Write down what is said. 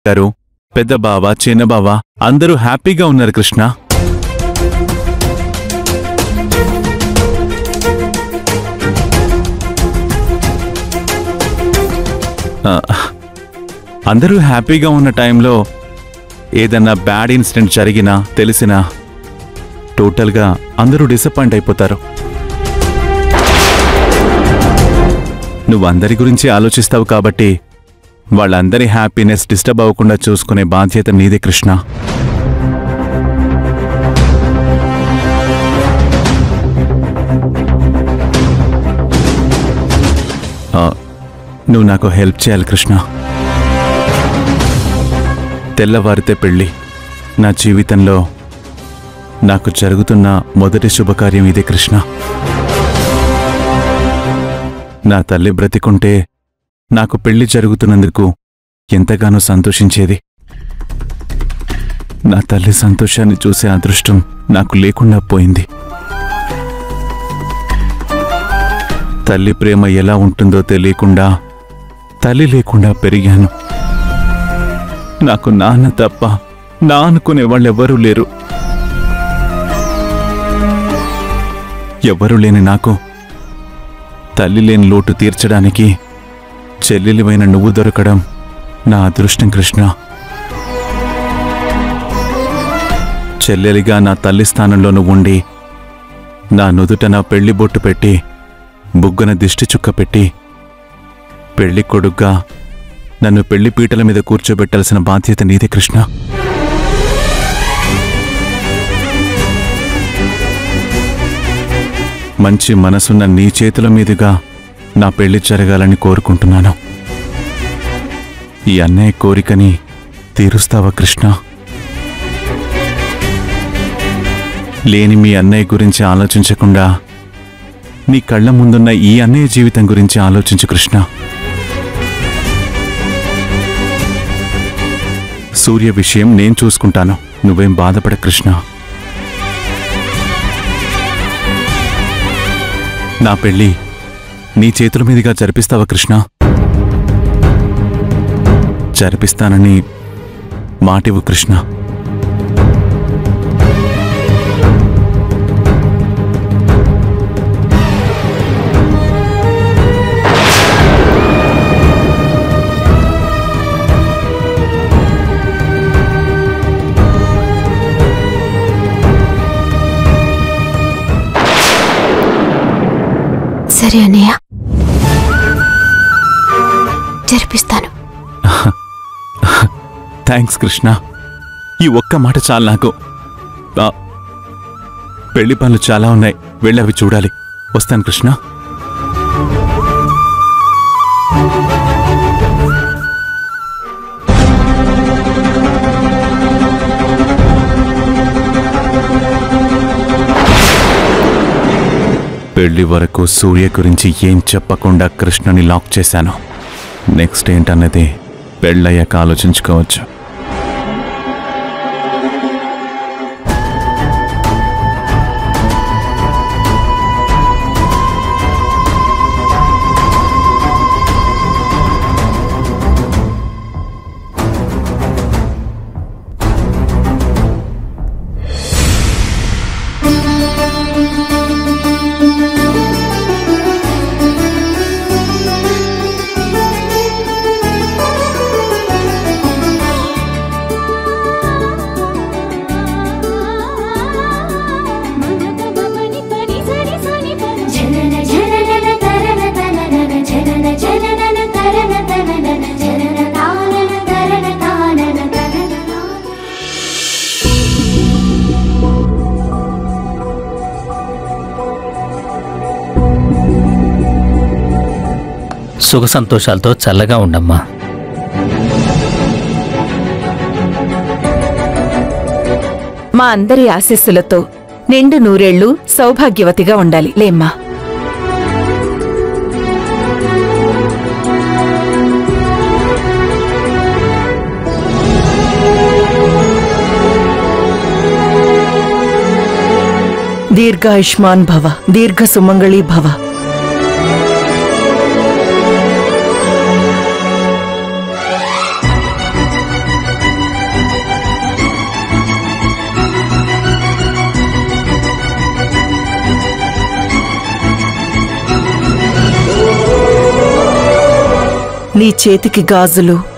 గారు పెద్ద బావ చిన్న బావ అందరూ హ్యాపీగా ఉన్నారు కృష్ణ ఆ, అందరూ హ్యాపీగా ఉన్న టైంలో ఏదన్నా బ్యాడ్ ఇన్సిడెంట్ జరిగినా తెలిసినా టోటల్గా అందరూ డిసప్పాయింట్ అయిపోతారు నువ్వు అందరి గురించి ఆలోచిస్తావు కాబట్టి వాళ్ళందరి హ్యాపీనెస్ డిస్టర్బ్ అవ్వకుండా చూసుకునే బాధ్యత నీదే కృష్ణ ఆ, నువ్వు నాకు హెల్ప్ చేయాలి కృష్ణ తెల్లవారితే పెళ్ళి నా జీవితంలో నాకు జరుగుతున్న మొదటి శుభకార్యం ఇదే కృష్ణ నా తల్లి బ్రతికుంటే నాకు పెళ్లి జరుగుతున్నందుకు ఎంతగానో సంతోషించేది నా తల్లి సంతోషాన్ని చూసే అదృష్టం నాకు లేకుండా పోయింది తల్లి ప్రేమ ఎలా ఉంటుందో తెలియకుండా తల్లి లేకుండా పెరిగాను నాకు నాన్న తప్ప నా అనుకునే వాళ్ళెవ్వరూ లేరు ఎవ్వరూ లేని నాకు తల్లి లేని లోటు తీర్చడానికి చెల్లెలివైన నువ్వు దొరకడం నా అదృష్టం కృష్ణ చెల్లెలిగా నా తల్లి స్థానంలో నువ్వు ఉండి నా నుదుట నా పెళ్లి బొట్టు పెట్టి బుగ్గన దిష్టి చుక్క పెట్టి పెళ్లి కొడుగ్గా నన్ను పెళ్లి పీటల మీద కూర్చోబెట్టాల్సిన బాధ్యత నీదే కృష్ణ మంచి మనసున్న నీ చేతుల మీదుగా నా పెళ్లి జరగాలని కోరుకుంటున్నాను ఈ అన్నయ్య కోరికని తీరుస్తావా కృష్ణ లేని మీ అన్నయ్య గురించి ఆలోచించకుండా నీ కళ్ళ ముందున్న ఈ అన్నయ్య జీవితం గురించి ఆలోచించు కృష్ణ సూర్య విషయం నేను చూసుకుంటాను నువ్వేం బాధపడ కృష్ణ నా పెళ్ళి నీ చేతుల మీదుగా జరిపిస్తావా కృష్ణ జరిపిస్తానని మాటివు కృష్ణ సరే అన్నయ్య జరిపిస్తాను థ్యాంక్స్ కృష్ణ ఈ ఒక్క మాట చాలు నాకు ఆ, పెళ్లి పనులు చాలా ఉన్నాయి వెళ్ళి అవి చూడాలి వస్తాను కృష్ణ పెళ్లి వరకు సూర్య గురించి ఏం చెప్పకుండా కృష్ణని లాక్ చేశాను నెక్స్ట్ ఏంటన్నది పెళ్ళయ్యాక ఆలోచించుకోవచ్చు జనన జనన తరన తనన జనన జనన తరన తనన జనన తానన తరన తానన తనన సుఖ సంతోషాలతో చల్లగా ఉండమ్మా మా అందరి ఆశీస్సులతో నిండు నూరేళ్లు సౌభాగ్యవతిగా ఉండాలి లేమ్మా దీర్ఘాయుష్మాన్ భవ దీర్ఘ సుమంగళీ భవ నీ చేతికి గాజులు